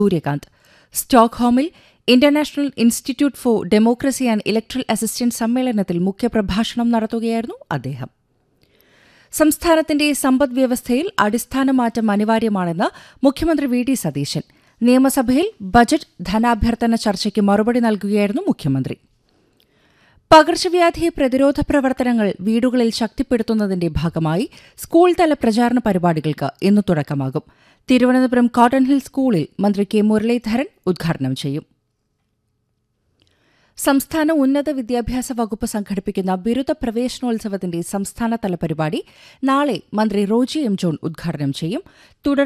സൂര്യകാന്ത് സ്റ്റോക്ക്ഹോമിൽ international institute for democracy and electoral assistant സമ്മേളനത്തിൽ മുഖ്യപ്രഭാഷണം നടത്തുകയായിരുന്നു അദ്ദേഹം സംസ്ഥാനത്തിന്റെ സമ്പദ് വ്യവസ്ഥയിൽ അടിസ്ഥാന മാറ്റം അനിവാര്യമാണെന്ന് മുഖ്യമന്ത്രി വി ഡി സതീശൻ നിയമസഭയിൽ ബജറ്റ് ധനാഭ്യർത്ഥന ചർച്ചയ്ക്ക് മറുപടി നൽകുകയായിരുന്നു മുഖ്യമന്ത്രി പകർച്ചവ്യാധി പ്രതിരോധ പ്രവർത്തനങ്ങൾ വീടുകളിൽ ശക്തിപ്പെടുത്തുന്നതിന്റെ ഭാഗമായി സ്കൂൾ തല പ്രചാരണ പരിപാടികൾക്ക് ഇന്ന് തുടക്കമാകും തിരുവനന്തപുരം കോട്ടൺ ഹിൽ സ്കൂളിൽ മന്ത്രി കെ മുരളീധരൻ ഉദ്ഘാടനം ചെയ്യും സംസ്ഥാന ഉന്നത വിദ്യാഭ്യാസ വകുപ്പ് സംഘടിപ്പിക്കുന്ന ബിരുദ പ്രവേശനോത്സവത്തിന്റെ സംസ്ഥാനതല പരിപാടി നാളെ മന്ത്രി റോജി എം ജോൺ ഉദ്ഘാടനം ചെയ്യും തുടർന്ന്